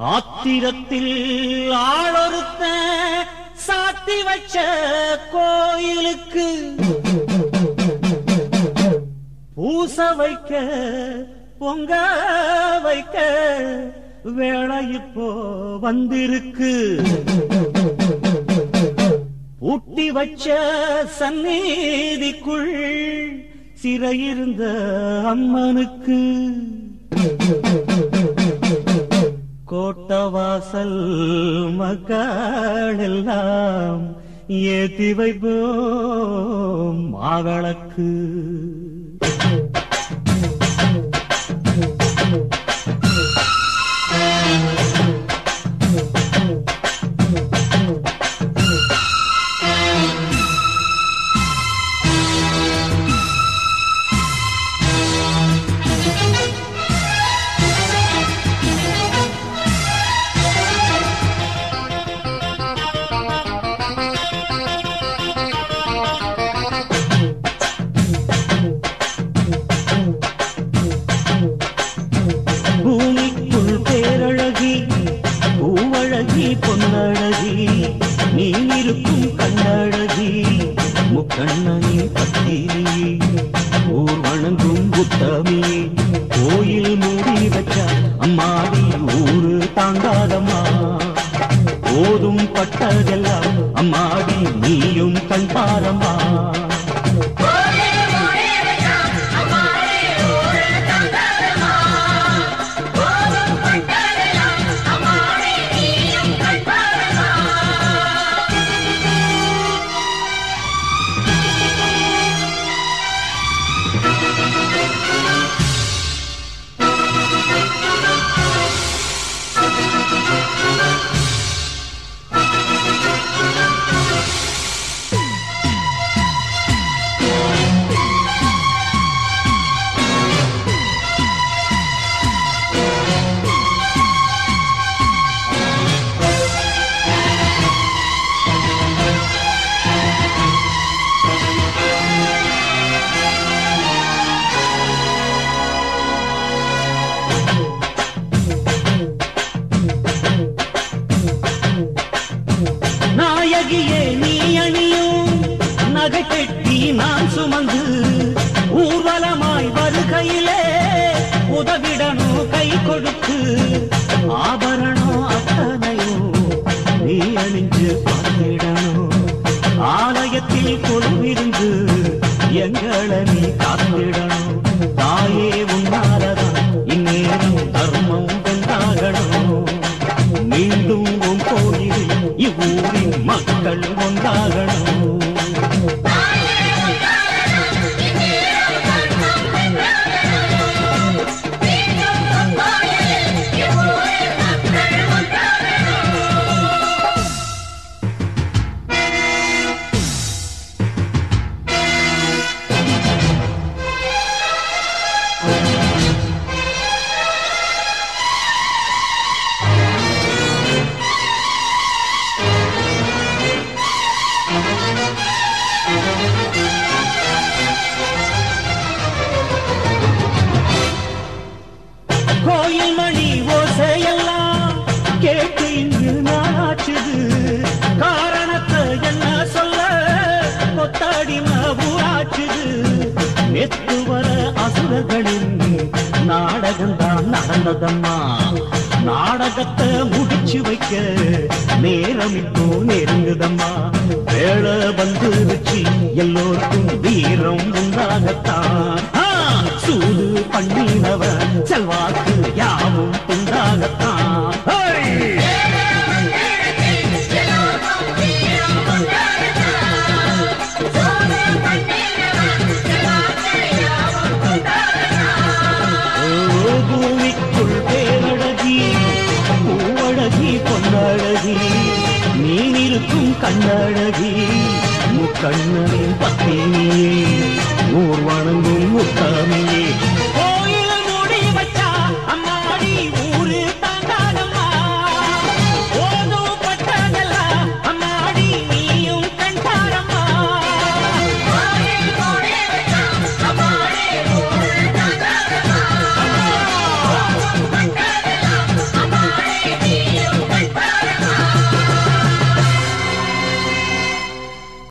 ஆத்திரத்தில் ஆளொருத்த சாத்தி வச்ச கோயிலுக்கு பூச வைக்க பொங்க வைக்க வேலை இப்போ வந்திருக்கு ஊட்டி வச்ச சந்நீதிக்குள் சிறையிருந்த அம்மனுக்கு கோட்டவாசல் மக்கள் எல்லாம் ஏத்தி வைப்போம் மாவிளக்கு பூமிக்குள் பேரழகி பூவழகி பொன்னழகி நீ இருக்கும் கண்ணழகி முக்கண்ணனி பத்திரி ஊர் வணங்கும் புத்தமி கோயில் மூடி வச்ச அம்மாடி ஊரு தாங்காதம்மா போதும் பட்டதெல்லாம் அம்மாடி நீயும் கண் பாரம்மா நாயகியே நீ அணியும் நகை கெட்டி நான் சுமந்து ஊர்வலமாய் வருகையிலே உதவிடணும் கை கொடுத்து ஆபரணம் அத்தனையும் நீ அணிஞ்சு பார்த்திடணும் ஆலயத்தில் கொலுவிருந்து எங்களை நீ காத்திடணும் தாயே உன்னாலதான் இந்நேரம் தர்மம் வென்றாகணும் மீண்டும் உன் கோயிலில் இவ்வூரின் மக்கள் ஒன்றாகணும் கோயில் மணி ஓசையெல்லாம் கேட்டு இங்கு நாளாச்சுது காரணத்தை என்ன சொல்ல கொத்தாடி ஊராச்சுது எத்து வர அசுரர்களின் நாடகம்தான் நடந்ததம்மா நாடகத்தை முடிச்சு வைக்க நேரம் இப்போ நெருங்குதம்மா வேலை வந்துருச்சு எல்லோருக்கும் வீரம் உண்டாகத்தான் ஆ, சூது பண்ணினவன் செல்வாக்கு யாவும் உண்டாகத்தான் ஹை! ஓ, பூமிக்குள் பேரழகி பூவழகி பொன்னழகி நீர் இருக்கும் கண்ணழகி முக்கண்ணனின் பத்தினியே ஊர் வணங்கும் முத்தாமியே